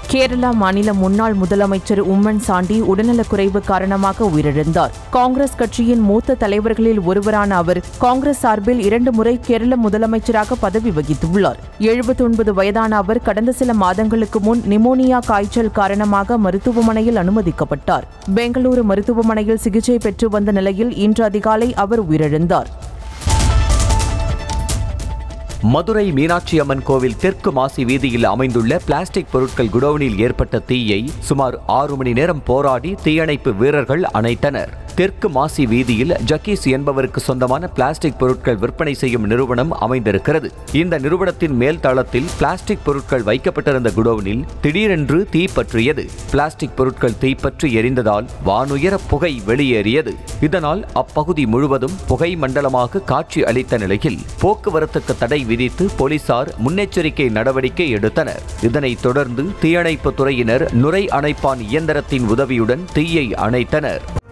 கேரளா மாநில முன்னாள் முதலமைச்சர் உம்மன் சாண்டி உடல்நலக்குறைவு காரணமாக உயிரிழந்தார் காங்கிரஸ் கட்சியின் மூத்த தலைவர்களில் ஒருவரான அவர் காங்கிரஸ் சார்பில் இரண்டு முறை கேரள முதலமைச்சராக பதவி வகித்துள்ளார் எழுபத்தொன்பது வயதான அவர் கடந்த சில மாதங்களுக்கு முன் நிமோனியா காய்ச்சல் காரணமாக மருத்துவமனையில் அனுமதிக்கப்பட்டார் பெங்களூரு மருத்துவமனையில் சிகிச்சை பெற்று வந்த நிலையில் இன்று அதிகாலை அவர் உயிரிழந்தார் மதுரை மீனாட்சி அம்மன் கோவில் தெற்கு மாசி வீதியில் அமைந்துள்ள பிளாஸ்டிக் பொருட்கள் குடோனில் ஏற்பட்ட தீயை சுமார் ஆறு மணி நேரம் போராடி தீயணைப்பு வீரர்கள் அணைத்தனர் தெற்கு மாசி வீதியில் ஜக்கீஸ் என்பவருக்கு சொந்தமான பிளாஸ்டிக் பொருட்கள் விற்பனை செய்யும் நிறுவனம் அமைந்திருக்கிறது இந்த நிறுவனத்தின் மேல் தளத்தில் பிளாஸ்டிக் பொருட்கள் வைக்கப்பட்டிருந்த குடோனில் திடீரென்று தீ பற்றியது பிளாஸ்டிக் பொருட்கள் தீப்பற்றி எரிந்ததால் வானுயர புகை வெளியேறியது இதனால் அப்பகுதி முழுவதும் புகை மண்டலமாக காட்சி அளித்த நிலையில் போக்குவரத்துக்கு தடை விதித்து போலீசார் முன்னெச்சரிக்கை நடவடிக்கை எடுத்தனர் இதனைத் தொடர்ந்து தீயணைப்பு துறையினர் நுரை அணைப்பான் இயந்திரத்தின் உதவியுடன் தீயை அணைத்தனர்